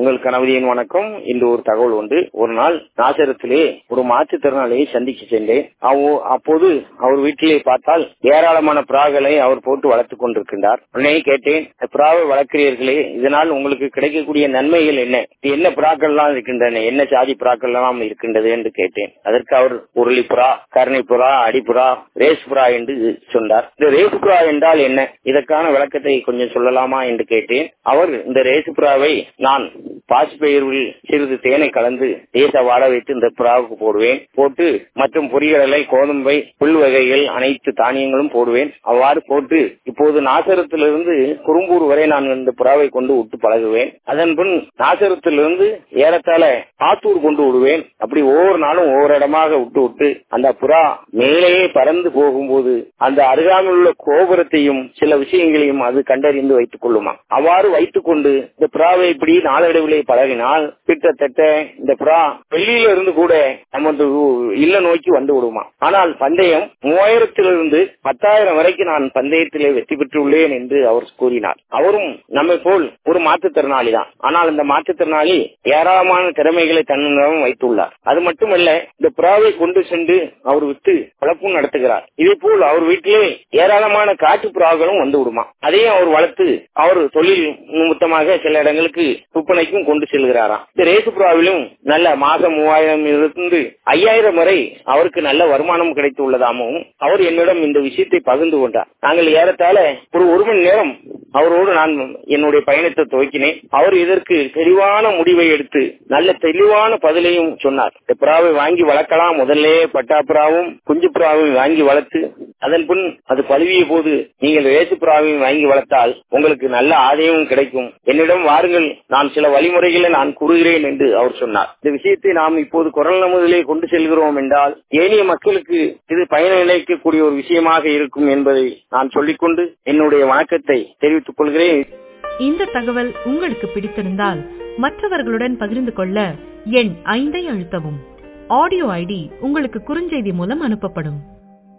உங்கள் கணவதியின் வணக்கம் இன்று ஒரு தகவல் உண்டு ஒரு நாள் நாசரத்திலே ஒரு மாற்றுத்திறனாளியை சந்திக்க சென்றேன் அவ- அப்போது அவர் வீட்டிலே பார்த்தால் ஏராளமான பிராக்களை அவர் போட்டு வளர்த்துக் கொண்டிருக்கின்றார் உடனே கேட்டேன் பிராவை வளர்க்கிறீர்களே இதனால் உங்களுக்கு கிடைக்கக்கூடிய நன்மைகள் என்ன இது என்ன பிராக்கள் எல்லாம் இருக்கின்றன என்ன சாதி பிராக்கள் எல்லாம் இருக்கின்றது என்று கேட்டேன் அதற்கு அவர் உருளி புறா கருணை புறா அடிப்புறா ரேஸ் புறா என்று சொன்னார் இந்த ரேஸ் புறா என்றால் என்ன இதற்கான விளக்கத்தை கொஞ்சம் சொல்லலாமா என்று கேட்டேன் அவர் இந்த ரேசு புறாவை நான் பாசிப்பயிரில் சிறிது தேனை கலந்து தேச வாட வைத்து இந்த புறாவுக்கு போடுவேன் போட்டு மற்றும் பொரியலை கோதுமை புல் வகைகள் அனைத்து தானியங்களும் போடுவேன் அவ்வாறு போட்டு இப்போது நாசரத்திலிருந்து குறும்பூர் வரை நான் இந்த புறாவை கொண்டு விட்டு பழகுவேன் அதன் பின் நாசரத்திலிருந்து ஏறத்தாழ ஆத்தூர் கொண்டு விடுவேன் அப்படி ஒவ்வொரு நாளும் ஒவ்வொரு இடமாக விட்டு விட்டு அந்த புறா மேலேயே பறந்து போகும்போது அந்த அருகாமையில் உள்ள கோபுரத்தையும் சில விஷயங்களையும் அது கண்டறிந்து வைத்துக் கொள்ளுமா அவ்வாறு வைத்துக் கொண்டு இந்த புறாவை இப்படி நாளடைவிலே பழகினால் கிட்டத்தட்ட இந்த புறா வெளியில இருந்து கூட நமது இல்ல நோக்கி வந்து விடுமா ஆனால் பந்தயம் மூவாயிரத்திலிருந்து பத்தாயிரம் வரைக்கும் நான் பந்தயத்திலே வெற்றி பெற்றுள்ளேன் என்று அவர் கூறினார் அவரும் நம்மை போல் ஒரு மாற்றுத்திறனாளி தான் ஆனால் இந்த மாற்றுத்திறனாளி ஏராளமான திறமைகளை தன்னிடம் வைத்துள்ளார் அது மட்டுமல்ல இந்த புறாவை கொண்டு சென்று அவர் விட்டு வளர்ப்பும் நடத்துகிறார் இதே போல் அவர் வீட்டிலே ஏராளமான காட்டு புறாக்களும் வந்து விடுமா அதையும் அவர் வளர்த்து அவர் தொழில் நிமித்தமாக சில இடங்களுக்கு விற்பனைக்கும் கொண்டு செல்கிறாராம் இந்த ரேசு புறாவிலும் நல்ல மாசம் மூவாயிரம் இருந்து ஐயாயிரம் வரை அவருக்கு நல்ல வருமானம் கிடைத்து உள்ளதாகவும் அவர் என்னிடம் இந்த விஷயத்தை பகிர்ந்து கொண்டார் நாங்கள் ஏறத்தாழ ஒரு ஒரு மணி நேரம் அவரோடு நான் என்னுடைய பயணத்தை துவக்கினேன் அவர் இதற்கு தெளிவான முடிவை எடுத்து நல்ல தெளிவான பதிலையும் சொன்னார் இந்த புறாவை வாங்கி வளர்க்கலாம் முதல்ல பட்டா புறாவும் குஞ்சு புறாவையும் வாங்கி வளர்த்து அதன் பின் அது பழுவிய போது நீங்கள் வேசு புறாவையும் வாங்கி வளர்த்தால் உங்களுக்கு நல்ல ஆதாயமும் கிடைக்கும் என்னிடம் வாருங்கள் நான் சில வழிமுறைகளை நான் கூறுகிறேன் என்று அவர் சொன்னார் இந்த விஷயத்தை நாம் இப்போது குரல் நமுதலே கொண்டு செல்கிறோம் என்றால் ஏனைய மக்களுக்கு இது பயனளிக்கக்கூடிய ஒரு விஷயமாக இருக்கும் என்பதை நான் சொல்லிக்கொண்டு என்னுடைய வணக்கத்தை தெரிவித்துக் கொள்கிறேன் இந்த தகவல் உங்களுக்கு பிடித்திருந்தால் மற்றவர்களுடன் பகிர்ந்து கொள்ள எண் ஐந்தை அழுத்தவும் ஆடியோ ஐடி உங்களுக்கு குறுஞ்செய்தி மூலம் அனுப்பப்படும்